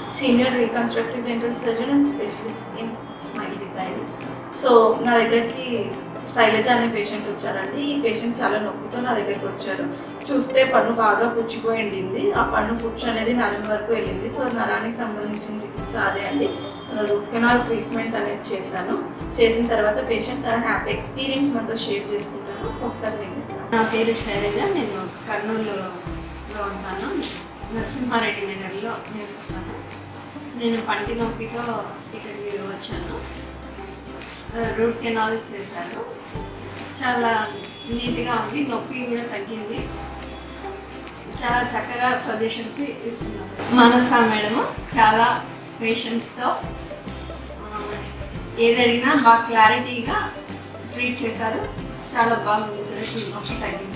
Senior reconstructive dental surgeon and specialist in smile design so నా దగ్గరికి శైలజ అనే patient వచ్చారండి ఈ పేషెంట్ చాలా నొప్పితో నా దగ్గరికి వచ్చారు చూస్తే పన్ను బాగా పుచ్చిపోయి ఉండింది ఆ పన్ను పుచ్చు అనేది నరం వరకు వెళ్ళింది సో నరానికి సంబంధించిన చికిత్స అదే అండి రూట్ కెనాల్ ట్రీట్మెంట్ అనేది చేశాను చేసిన తర్వాత పేషెంట్ తన హ్యాపీ ఎక్స్పీరియన్స్ మనతో షేర్ చేసుకుంటాను ఒకసారి వినండి. నా పేరు శైలజ నేను కర్నూలులో ఉంటాను నరసింహారెడ్డి నగర్లో నివసిస్తాను నేను పంటి నొప్పితో ఇక్కడికి వచ్చాను ఆ, రూట్ కెనాల్ చేశాను చాలా నీట్గా ఉంది నొప్పి కూడా తగ్గింది చాలా చక్కగా సజెషన్స్ ఇస్తున్నారు మనస మేడము చాలా పేషెన్స్తో ఏది అడిగినా బాగా క్లారిటీగా ట్రీట్ చేశారు చాలా బాగుంది నొప్పి తగ్గింది